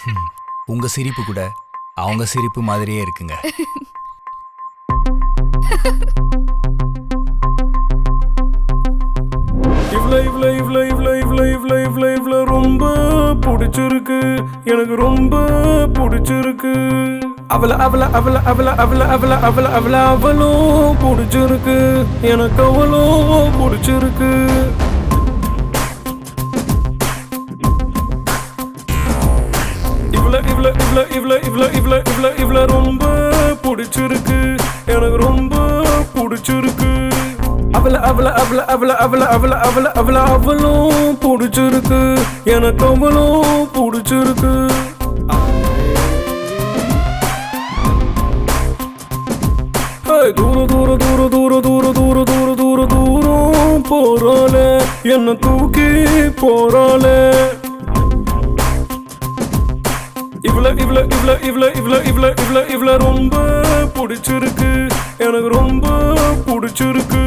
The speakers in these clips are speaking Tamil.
உங்க சிரிப்பு கூட அவங்க சிரிப்பு மாதிரியே இருக்குங்க இவ்ளோ இவ்ளோ இவ்ளோ இவ்ளோ இவ்ளோ இவ்ளோ இவ்ளோ இவ்ளோ ரொம்ப பிடிச்சிருக்கு எனக்கு ரொம்ப பிடிச்சிருக்கு அவள அவள அவள அவள அவள அவள அவள அவள அவளும் பிடிச்சிருக்கு எனக்கு அவளும் பிடிச்சிருக்கு இவ்ளோ இவ்ளோ இவ்ளோ இவ்ளோ இவ்ளோ இவ்ளோ இவ்ளோ இவ்ளோ ரொம்ப பிடிச்சிருக்கு எனக்கு ரொம்ப பிடிச்சிருக்கு அவள அவள அவள அவள அவள அவள அவள அவள அவளும் பிடிச்சிருக்கு எனக்கு அவளும் பிடிச்சிருக்கு ஏய், தூர தூர தூர தூர தூர தூர தூர தூர தூரம் போறாளே என்ன தூக்கி போறாளே இவ்ள இவ்ள இவ்ள இவ்ள இவ்ள இவ்ள இவ்ள இவ்ள ரொம்ப பிடிச்சிருக்கு எனக்கு ரொம்ப பிடிச்சிருக்கு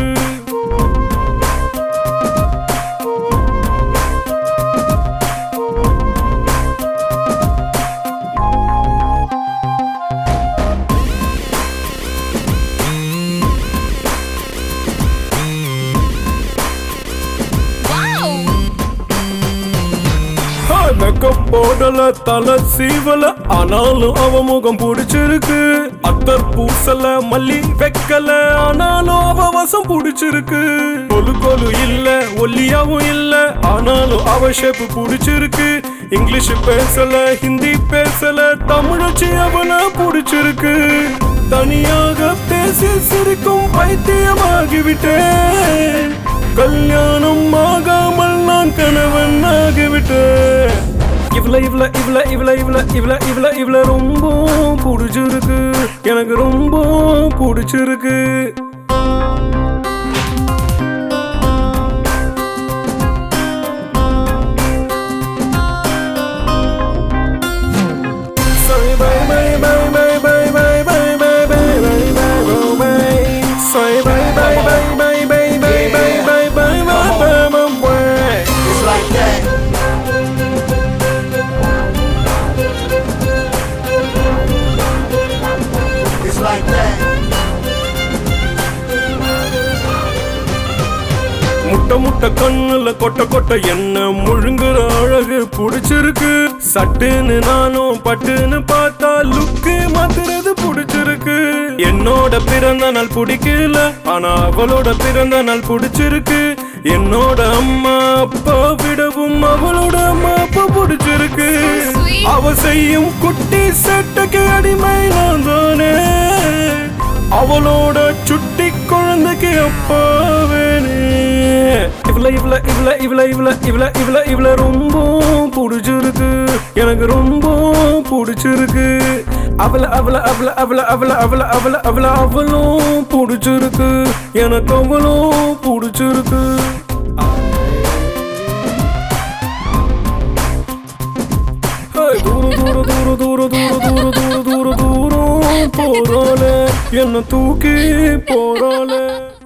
மேக்கப் போடல தலை சீவல ஆனாலும் அவ முகம் பிடிச்சிருக்கு அத்தர் பூசல மல்லி வைக்கல ஆனாலும் அவ வசம் பிடிச்சிருக்கு கொலு கொலு இல்ல ஒல்லியாவும் இல்ல ஆனாலும் அவ ஷேப் பிடிச்சிருக்கு இங்கிலீஷ் பேசல ஹிந்தி பேசல தமிழச்சி அவள பிடிச்சிருக்கு தனியாக பேசி சிரிக்கும் பைத்தியமாகிவிட்டேன் கல்யாணம் ஆகாமல் நான் கணவன் ஆகிவிட்டேன் இவ்ள இவ்ள இவ்ள இவ்ள இவ்ள இவ்ள இவ்ள இவ்ள ரொம்ப பிடிச்சிருக்கு எனக்கு ரொம்ப பிடிச்சிருக்கு Sorry, bye, bye, bye, bye, bye, bye, bye, bye, bye, bye, bye, bye, bye. Sorry, bye, bye, bye, bye, bye, bye, bye, bye, bye, bye, bye, bye, bye. It's like that. It's like that. முட்டை முட்டை கண்ணுல கொட்ட கொட்ட என்ன முழுங்குற அழகு புடிச்சிருக்கு சட்டுன்னு நானும் பட்டுன்னு பார்த்தா லுக்கு மாத்துறது புடிச்சிருக்கு என்னோட பிறந்த நாள் பிடிக்கல ஆனா அவளோட பிறந்த நாள் பிடிச்சிருக்கு என்னோட அம்மா அப்பா விடவும் அவளோட அம்மா அப்பா பிடிச்சிருக்கு அவ செய்யும் குட்டி சட்டைக்கு அடிமை நான் தானே அவளோட சுட்டி குழந்தைக்கு அப்பாவேனே இவ்ள இவ்ள இவ்ள இவ்ள இவ்ள இவ்ள இவ்ள இவ்ள ரொம்ப பிடிச்சிருக்கு எனக்கு ரொம்ப பிடிச்சிருக்கு அவள அவள அவள அவள அவள அவள அவள அவள அவளும் பிடிச்சிருக்கு எனக்கு அவளும் பிடிச்சிருக்கு ஏய், தூர தூர தூர தூர தூர தூர தூர தூர தூரம் போறாளே என்ன தூக்கி போறாளே